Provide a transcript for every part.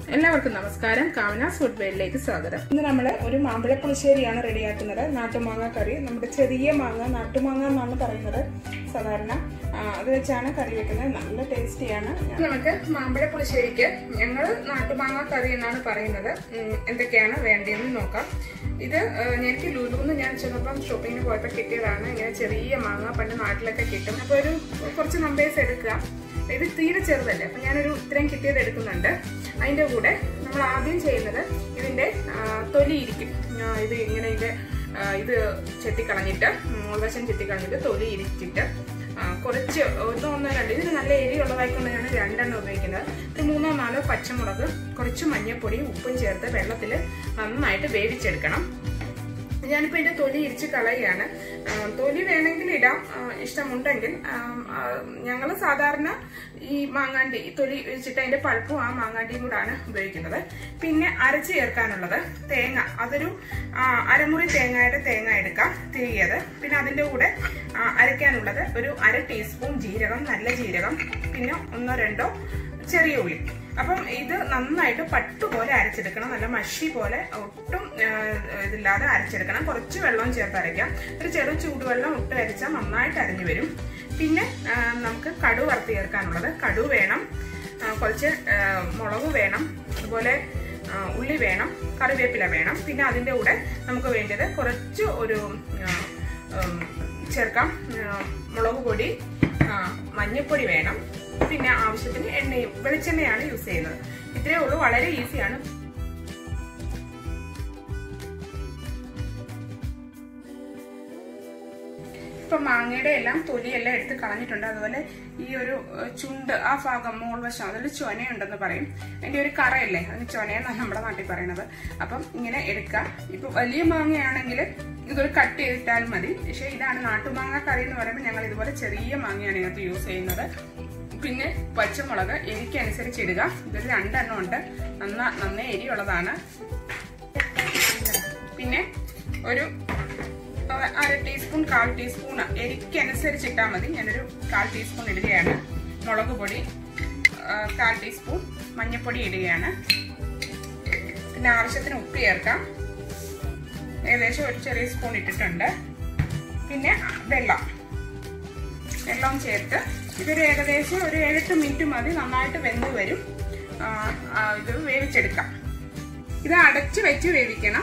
എല്ലാവർക്കും നമസ്കാരം കാമനാസ് ഫുഡ് വെയിലേക്ക് സ്വാഗതം ഇന്ന് നമ്മൾ ഒരു മാമ്പഴ പുളിശ്ശേരിയാണ് റെഡിയാക്കുന്നത് നാട്ടുമാങ്ങ കറി നമ്മുടെ ചെറിയ മാങ്ങ നാട്ടുമാങ്ങ എന്നാണ് പറയുന്നത് സാധാരണ ആ, അത് വെച്ചാണ് കറി വെക്കുന്നത് നല്ല ടേസ്റ്റിയാണ് നമുക്ക് മാമ്പഴ പുളിശ്ശേരിക്ക് ഞങ്ങൾ നാട്ടുമാങ്ങ കറി എന്നാണ് പറയുന്നത് ഉം, എന്തൊക്കെയാണ് വേണ്ടതെന്ന് നോക്കാം ഇത് ആ, എനിക്ക് ലുലുന്ന് ഞാൻ ചെന്നപ്പം ഷോപ്പിങ്ങിന് പോയപ്പോൾ കിട്ടിയതാണ് ഇങ്ങനെ ചെറിയ മാങ്ങ പണ്ട് നാട്ടിലൊക്കെ കിട്ടും അപ്പോൾ ഒരു കുറച്ച് നമ്പേഴ്സ് എടുക്കുക ഇത് തീരെ ചെറുതല്ലേ അപ്പൊ ഞാനൊരു ഇത്രയും കിട്ടിയത് എടുക്കുന്നുണ്ട് അതിന്റെ കൂടെ നമ്മൾ ആദ്യം ചെയ്യുന്നത് ഇതിന്റെ ആ, തൊലി ഇരിക്കും ആ, ഇത് ഇങ്ങനെ ഇത് ആ, ഇത് ചെത്തിക്കളഞ്ഞിട്ട് ഉൾവശം ചെത്തിക്കളഞ്ഞിട്ട് തൊലി ഇരിച്ചിട്ട് ആ, കുറച്ച് ഒന്നോ ഒന്നോ രണ്ട് ഇതിന് നല്ല എരിയുള്ളതായിക്കൊണ്ട് ഞാൻ രണ്ടെണ്ണം ഉപയോഗിക്കുന്നത് ഒരു മൂന്നോ നാലോ പച്ചമുളക് കുറച്ച് മഞ്ഞൾപ്പൊടിയും ഉപ്പും ചേർത്ത് വെള്ളത്തിൽ നന്നായിട്ട് വേവിച്ചെടുക്കണം ഞാനിപ്പോ ഇതിന്റെ തൊലി ഇരിച്ച് കളയുകയാണ് ആ, തൊലി വേണമെങ്കിൽ ഇടാം ആ, ഇഷ്ടമുണ്ടെങ്കിൽ ഞങ്ങൾ സാധാരണ ഈ മാങ്ങാണ്ടി ഈ തൊലി ഇരിച്ചിട്ട് അതിന്റെ പൾപ്പും ആ മാങ്ങാണ്ടിയും കൂടാണ് ഉപയോഗിക്കുന്നത് പിന്നെ അരച്ച് ചേർക്കാനുള്ളത് തേങ്ങ അതൊരു ആ, അരമുറി തേങ്ങയുടെ തേങ്ങ എടുക്കാം തിരികിയത് പിന്നെ അതിന്റെ കൂടെ ആ, അരയ്ക്കാനുള്ളത് ഒരു അര ടീസ്പൂൺ ജീരകം നല്ല ജീരകം പിന്നെ ഒന്നോ രണ്ടോ ചെറിയ ഉള്ളി അപ്പം ഇത് നന്നായിട്ട് പട്ടുപോലെ അരച്ചെടുക്കണം നല്ല മഷി പോലെ ഒട്ടും ആ, ഇതില്ലാതെ അരച്ചെടുക്കണം കുറച്ച് വെള്ളം ചേർത്ത് അരയ്ക്കാം ഒരു ചെറു ചൂടുവെള്ളം ഇട്ട് അരച്ചാൽ നന്നായിട്ട് അരഞ്ഞു വരും പിന്നെ ആ, നമുക്ക് കടു വറുത്ത് ചേർക്കാനുള്ളത് കടു വേണം ആ, കുറച്ച് ആ, മുളക് വേണം അതുപോലെ ആ, ഉള്ളി വേണം കറിവേപ്പില വേണം പിന്നെ അതിൻ്റെ കൂടെ നമുക്ക് വേണ്ടത് കുറച്ച് ഒരു ആ, ഉം, ചേർക്കാം ആ, മുളക് പൊടി ആ, മഞ്ഞൾപ്പൊടി വേണം പിന്നെ ആവശ്യത്തിന് എണ്ണയും വെളിച്ചെണ്ണയാണ് യൂസ് ചെയ്യുന്നത് ഇത്രയേ ഉള്ളൂ വളരെ ഈസിയാണ് ഇപ്പൊ മാങ്ങയുടെ എല്ലാം തൊലിയെല്ലാം എടുത്ത് കളഞ്ഞിട്ടുണ്ട് അതുപോലെ ഈ ഒരു ഏഹ്, ചുണ്ട് ആ ഭാഗം മോൾവശം അതിൽ ചൊനയുണ്ടെന്ന് പറയും അതിന്റെ ഒരു കറയല്ലേ അതിന് ചൊനയെന്നാണ് നമ്മുടെ നാട്ടിൽ പറയുന്നത് അപ്പം ഇങ്ങനെ എടുക്കുക ഇപ്പൊ വലിയ മാങ്ങയാണെങ്കിൽ ഇതൊരു കട്ട് ചെയ്തിട്ടാലും മതി പക്ഷെ ഇതാണ് നാട്ടുമാങ്ങ കറി എന്ന് പറയുമ്പോൾ ഞങ്ങൾ ഇതുപോലെ ചെറിയ മാങ്ങയാണ് ഇതിനകത്ത് യൂസ് ചെയ്യുന്നത് പിന്നെ പച്ചമുളക് എരിക്കനുസരിച്ച് ഇടുക ഇതൊരു രണ്ടെണ്ണം ഉണ്ട് നന്ന നന്നേ എരിയുള്ളതാണ് പിന്നെ ഒരു ആ, അര ടീസ്പൂൺ കാൽ ടീസ്പൂൺ എരിക്കനുസരിച്ച് ഇട്ടാൽ മതി ഞാനൊരു കാൽ ടീസ്പൂൺ ഇടുകയാണ് മുളക് പൊടി ആ, കാൽ ടീസ്പൂൺ മഞ്ഞൾപ്പൊടി ഇടുകയാണ് പിന്നെ ആവശ്യത്തിന് ഉപ്പ് ചേർക്കാം ഏകദേശം ഒരു ചെറിയ സ്പൂൺ ഇട്ടിട്ടുണ്ട് പിന്നെ വെള്ളം വെള്ളം ചേർത്ത് ഇതൊരു ഏകദേശം ഒരു ഏഴെട്ട് മിനിറ്റ് മതി നന്നായിട്ട് വെന്ത് വരും ആ, ആ, ഇത് വേവിച്ചെടുക്കാം ഇത് അടച്ചു വെച്ച് വേവിക്കണം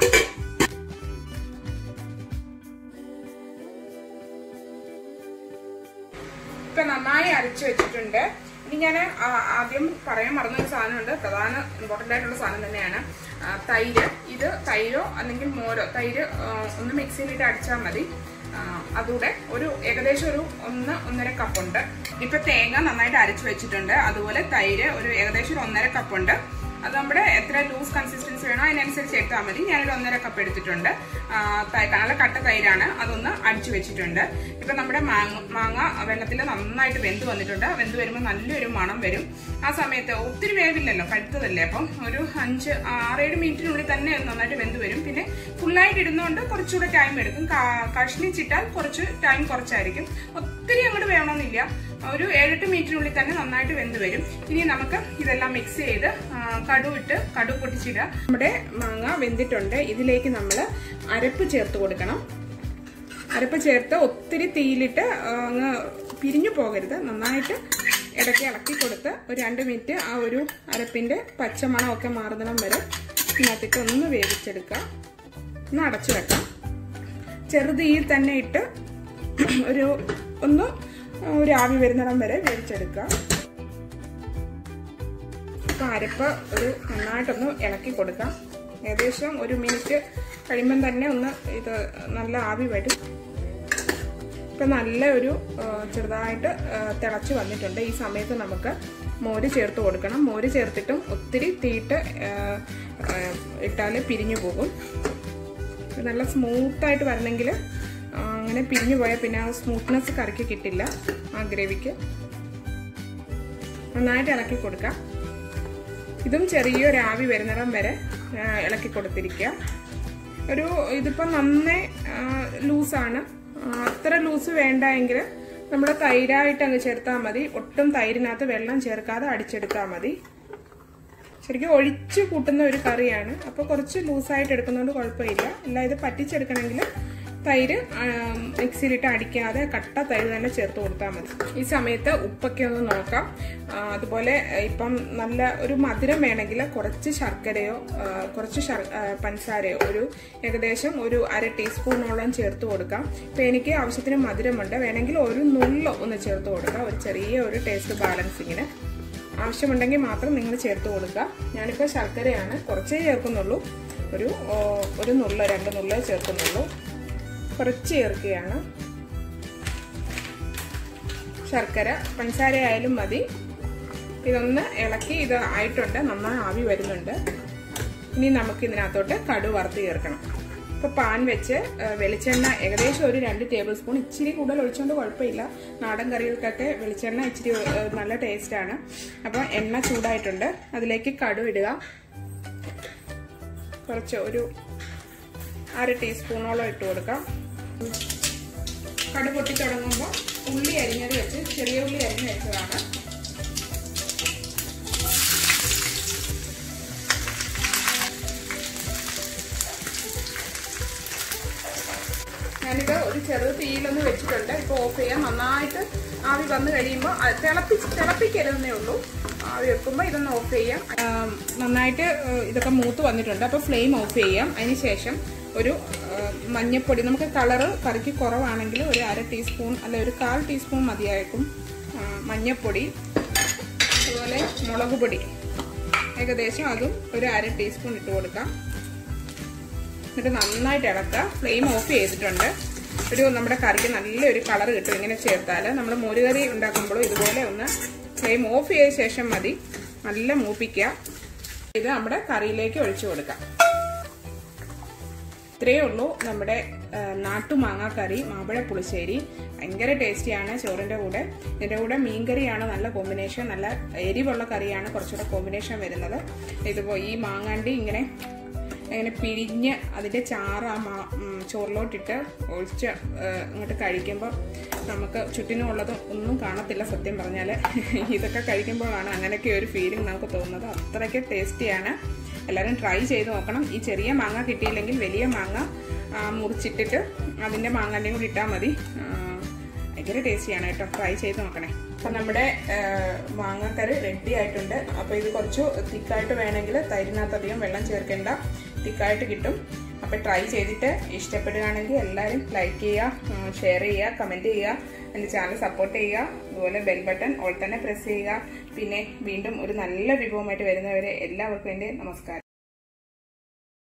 ഇപ്പൊ നന്നായി അരച്ചു വെച്ചിട്ടുണ്ട് ഇനി ഞാൻ ആദ്യം പറയാൻ മറന്നൊരു സാധനമുണ്ട് പ്രധാന ഇമ്പോർട്ടന്റ് ആയിട്ടുള്ള സാധനം തന്നെയാണ് ആ, തൈര് ഇത് തൈരോ അല്ലെങ്കിൽ മോരോ തൈര് ആ, ഒന്ന് മിക്സിയിലിട്ട് അടിച്ചാൽ മതി ആ, അതുകൂടെ ഒരു ഏകദേശം ഒരു ഒന്ന് ഒന്നര കപ്പുണ്ട് ഇപ്പൊ തേങ്ങ നന്നായിട്ട് അരച്ചു വെച്ചിട്ടുണ്ട് അതുപോലെ തൈര് ഒരു ഏകദേശം ഒരു ഒന്നര കപ്പുണ്ട് അത് നമ്മുടെ എത്ര ലൂസ് കൺസിസ്റ്റൻസി വേണോ അതിനനുസരിച്ച് എടുത്താൽ മതി ഞാനൊരു ഒന്നര കപ്പ് എടുത്തിട്ടുണ്ട് ആ, തൈ- നല്ല കട്ട തൈരാണ് അതൊന്ന് അടിച്ചു വെച്ചിട്ടുണ്ട് ഇപ്പൊ നമ്മുടെ മാങ്ങ മാങ്ങ വെള്ളത്തിൽ നന്നായിട്ട് വെന്ത് വന്നിട്ടുണ്ട് വെന്ത് വരുമ്പോൾ നല്ലൊരു മണം വരും ആ സമയത്ത് ഒത്തിരി വേവില്ലല്ലോ കഴുത്തതല്ലേ അപ്പം ഒരു അഞ്ച് ആറേഴ് മിനിറ്റിനുള്ളിൽ തന്നെ അത് നന്നായിട്ട് വെന്ത് വരും പിന്നെ ഫുള്ളായിട്ട് ഇടുന്നതുകൊണ്ട് കുറച്ചുകൂടെ ടൈം എടുക്കും കാ- കഷ്ണിച്ചിട്ടാൽ കുറച്ച് ടൈം കുറച്ചായിരിക്കും ഒത്തിരി അങ്ങോട്ട് വേണമെന്നില്ല ഒരു ഏഴെട്ട് മിനിറ്റിനുള്ളിൽ തന്നെ നന്നായിട്ട് വെന്ത് വരും ഇനി നമുക്ക് ഇതെല്ലാം മിക്സ് ചെയ്ത് ആ, കടു ഇട്ട് കടു പൊട്ടിച്ചിടുക നമ്മുടെ മാങ്ങ വെന്തിട്ടുണ്ട് ഇതിലേക്ക് നമ്മൾ അരപ്പ് ചേർത്ത് കൊടുക്കണം അരപ്പ് ചേർത്ത് ഒത്തിരി തീയിലിട്ട് ആ, അങ്ങ് പിരിഞ്ഞു പോകരുത് നന്നായിട്ട് ഇടയ്ക്ക് ഇളക്കി കൊടുത്ത് ഒരു രണ്ട് മിനിറ്റ് ആ ഒരു അരപ്പിന്റെ പച്ചമണമൊക്കെ മാറുന്നിടം വരെ ഇതിനകത്തിട്ട് ഒന്ന് വേവിച്ചെടുക്കുക ഒന്ന് അടച്ചു വെക്കാം ചെറുതീയിൽ തന്നെ ഇട്ട് ഒരു ഒന്ന് ഒരു ആവി വരുന്നിടം വരെ വേവിച്ചെടുക്കുക ഇപ്പം അരപ്പ് ഒരു നന്നായിട്ടൊന്ന് ഇളക്കി കൊടുക്കാം ഏകദേശം ഒരു മിനിറ്റ് കഴിയുമ്പം തന്നെ ഒന്ന് ഇത് നല്ല ആവി വരും ഇപ്പം നല്ല ഒരു ആ, ചെറുതായിട്ട് ആ, തിളച്ച് വന്നിട്ടുണ്ട് ഈ സമയത്ത് നമുക്ക് മോര് ചേർത്ത് കൊടുക്കണം മോര് ചേർത്തിട്ടും ഒത്തിരി തീയിട്ട് ഇട്ടാൽ പിരിഞ്ഞു പോകും ഇത് നല്ല സ്മൂത്തായിട്ട് വരണമെങ്കിൽ അങ്ങനെ പിരിഞ്ഞു പോയാൽ പിന്നെ ആ സ്മൂത്ത്നെസ് കറിക്ക് കിട്ടില്ല ആ ഗ്രേവിക്ക് നന്നായിട്ട് ഇളക്കി കൊടുക്കാം ഇതും ചെറിയൊരു ആവി വരുന്നിടം വരെ ആ, ഇളക്കി കൊടുത്തിരിക്കുക ഒരു ഇതിപ്പോൾ നന്നേ ലൂസാണ് അത്ര ലൂസ് വേണ്ട എങ്കിൽ നമ്മൾ തൈരായിട്ട് അങ്ങ് ചേർത്താൽ മതി ഒട്ടും തൈരിനകത്ത് വെള്ളം ചേർക്കാതെ അടിച്ചെടുത്താൽ മതി ശരിക്കും ഒഴിച്ചു കൂട്ടുന്ന ഒരു കറിയാണ് അപ്പോൾ കുറച്ച് ലൂസായിട്ട് എടുക്കുന്നതുകൊണ്ട് കുഴപ്പമില്ല അല്ല ഇത് പറ്റിച്ചെടുക്കണമെങ്കിൽ തൈര് മിക്സിയിലിട്ട് അടിക്കാതെ കട്ട തൈര് തന്നെ ചേർത്ത് കൊടുത്താൽ മതി ഈ സമയത്ത് ഉപ്പൊക്കെ ഒന്ന് നോക്കാം ആ, അതുപോലെ ഇപ്പം നല്ല ഒരു മധുരം വേണമെങ്കിൽ കുറച്ച് ശർക്കരയോ ആ, കുറച്ച് ശർ- ആ, പഞ്ചസാരയോ ഒരു ഏകദേശം ഒരു അര ടീസ്പൂണോളം ചേർത്ത് കൊടുക്കാം ഇപ്പം എനിക്ക് ആവശ്യത്തിന് മധുരമുണ്ട് വേണമെങ്കിൽ ഒരു നുള്ളോ ഒന്ന് ചേർത്ത് കൊടുക്കാം ഒരു ചെറിയ ഒരു ടേസ്റ്റ് ബാലൻസിങ്ങിന് ആവശ്യമുണ്ടെങ്കിൽ മാത്രം നിങ്ങൾ ചേർത്ത് കൊടുക്കുക ഞാനിപ്പോൾ ശർക്കരയാണ് കുറച്ചേ ചേർക്കുന്നുള്ളൂ ഒരു ഓ, ഒരു നുള്ള രണ്ട് നുള്ള ചേർക്കുന്നുള്ളൂ കുറച്ച് ചേർക്കുകയാണ് ശർക്കര പഞ്ചസാര ആയാലും മതി ഇതൊന്ന് ഇളക്കി ഇത് ആയിട്ടുണ്ട് നന്നായി ആവി വരുന്നുണ്ട് ഇനി നമുക്ക് ഇതിനകത്തോട്ട് കടു വറുത്ത് ചേർക്കണം ഇപ്പോൾ പാൻ വെച്ച് ആ, വെളിച്ചെണ്ണ ഏകദേശം ഒരു രണ്ട് ടേബിൾ സ്പൂൺ ഇച്ചിരി കൂടുതൽ ഒഴിച്ചുകൊണ്ട് കുഴപ്പമില്ല നാടൻ കറികൾക്കൊക്കെ വെളിച്ചെണ്ണ ഇച്ചിരി ആ, നല്ല ടേസ്റ്റാണ് അപ്പോൾ എണ്ണ ചൂടായിട്ടുണ്ട് അതിലേക്ക് കടു ഇടുക കുറച്ച് ഒരു അര ടീസ്പൂണോളം ഇട്ട് കൊടുക്കാം കടു പൊട്ടി തുടങ്ങുമ്പോൾ ഉള്ളി അരിഞ്ഞത് വെച്ച് ചെറിയ ഉള്ളി അരിഞ്ഞ് വെച്ചതാണ് ഞാനിത് ഒരു ചെറു തീയിലൊന്ന് വെച്ചിട്ടുണ്ട് ഇപ്പോൾ ഓഫ് ചെയ്യാം നന്നായിട്ട് ആവി വന്നു കഴിയുമ്പോൾ അത് തിളപ്പിച്ച് തിളപ്പിക്കരുതെന്നേ ഉള്ളൂ ആവി വെക്കുമ്പോൾ ഇതൊന്ന് ഓഫ് ചെയ്യാം ആം, നന്നായിട്ട് ഏഹ്, ഇതൊക്കെ മൂത്ത് വന്നിട്ടുണ്ട് അപ്പോൾ ഫ്ലെയിം ഓഫ് ചെയ്യാം അതിന് ശേഷം ഒരു ഏഹ്, മഞ്ഞപ്പൊടി നമുക്ക് കളറ് കറിക്ക് കുറവാണെങ്കിൽ ഒരു അര ടീസ്പൂൺ അല്ലെ ഒരു കാൽ ടീസ്പൂൺ മതിയായിരിക്കും ആ, മഞ്ഞപ്പൊടി അതുപോലെ മുളക് പൊടി ഏകദേശം അതും ഒരു അര ടീസ്പൂൺ ഇട്ട് കൊടുക്കാം എന്നിട്ട് നന്നായിട്ട് ഇളക്കുക ഫ്ലെയിം ഓഫ് ചെയ്തിട്ടുണ്ട് ഒരു നമ്മുടെ കറിക്ക് നല്ലൊരു കളർ കിട്ടും ഇങ്ങനെ ചേർത്താൽ നമ്മൾ മോരുകറി ഉണ്ടാക്കുമ്പോഴും ഇതുപോലെ ഒന്ന് ഫ്ലെയിം ഓഫ് ചെയ്ത ശേഷം മതി നല്ല മൂപ്പിക്കുക ഇത് നമ്മുടെ കറിയിലേക്ക് ഒഴിച്ചു കൊടുക്കാം ഇത്രയേ ഉള്ളൂ നമ്മുടെ ആ, നാട്ടുമാങ്ങ കറി മാമ്പഴ പുളിശ്ശേരി ഭയങ്കര ടേസ്റ്റിയാണ് ചോറിൻ്റെ കൂടെ ഇതിൻ്റെ കൂടെ മീൻകറിയാണ് നല്ല കോമ്പിനേഷൻ നല്ല എരിവുള്ള കറിയാണ് കുറച്ചുകൂടെ കോമ്പിനേഷൻ വരുന്നത് ഇതിപ്പോൾ ഈ മാങ്ങാണ്ടി ഇങ്ങനെ ഇങ്ങനെ പിഴിഞ്ഞ് അതിൻ്റെ ചാറ് ആ മാ ഉം, ചോറിലോട്ടിട്ട് ഒഴിച്ച് ആ, ഇങ്ങോട്ട് കഴിക്കുമ്പോൾ നമുക്ക് ചുറ്റിനുമുള്ളത് ഒന്നും കാണത്തില്ല സത്യം പറഞ്ഞാൽ ഇതൊക്കെ കഴിക്കുമ്പോഴാണ് അങ്ങനെയൊക്കെ ഒരു ഫീലിംഗ് നമുക്ക് തോന്നുന്നത് അത്രയ്ക്ക് ടേസ്റ്റിയാണ് എല്ലാവരും ട്രൈ ചെയ്ത് നോക്കണം ഈ ചെറിയ മാങ്ങ കിട്ടിയില്ലെങ്കിൽ വലിയ മാങ്ങ ആ, മുറിച്ചിട്ടിട്ട് അതിൻ്റെ മാങ്ങാൻ്റെയും കൂടി ഇട്ടാൽ മതി ആ, ഭയങ്കര ടേസ്റ്റിയാണ് കേട്ടോ ട്രൈ ചെയ്ത് നോക്കണേ അപ്പം നമ്മുടെ ആ, മാങ്ങാക്കറി റെഡി ആയിട്ടുണ്ട് അപ്പോൾ ഇത് കുറച്ച് തിക്കായിട്ട് വേണമെങ്കിൽ തൈരിനകത്തധികം വെള്ളം ചേർക്കേണ്ട തിക്കായിട്ട് കിട്ടും അപ്പോൾ ട്രൈ ചെയ്തിട്ട് ഇഷ്ടപ്പെടുകയാണെങ്കിൽ എല്ലാവരും ലൈക്ക് ചെയ്യുക ഷെയർ ചെയ്യുക കമൻറ്റ് ചെയ്യുക എൻ്റെ ചാനൽ സപ്പോർട്ട് ചെയ്യുക അതുപോലെ ബെൽ ബട്ടൺ ഓൾ തന്നെ പ്രസ് ചെയ്യുക പിന്നെ വീണ്ടും ഒരു നല്ല വിഭവമായിട്ട് വരുന്നവരെ എല്ലാവർക്കും എൻ്റെ നമസ്കാരം